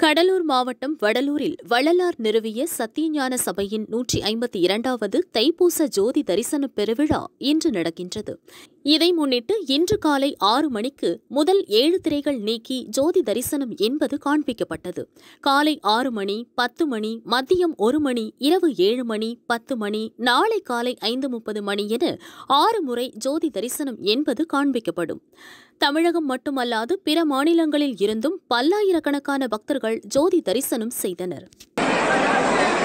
கடலூர் மாவட்டம் வடலூரில் வள்ளலார் நிறுவிய சத்தியஞான சபையின் நூற்றி ஐம்பத்தி இரண்டாவது தைப்பூச ஜோதி தரிசன பெருவிழா இன்று நடக்கின்றது இதை முன்னிட்டு இன்று காலை ஆறு மணிக்கு முதல் ஏழு திரைகள் நீக்கி ஜோதி தரிசனம் என்பது காண்பிக்கப்பட்டது காலை ஆறு மணி பத்து மணி மதியம் ஒரு மணி இரவு ஏழு மணி பத்து மணி நாளை காலை ஐந்து முப்பது மணி என ஆறு முறை ஜோதி தரிசனம் என்பது காண்பிக்கப்படும் தமிழகம் மட்டுமல்லாது பிற மாநிலங்களில் இருந்தும் பல்லாயிரக்கணக்கான பக்தர்கள் ஜோதி தரிசனம் செய்தனர்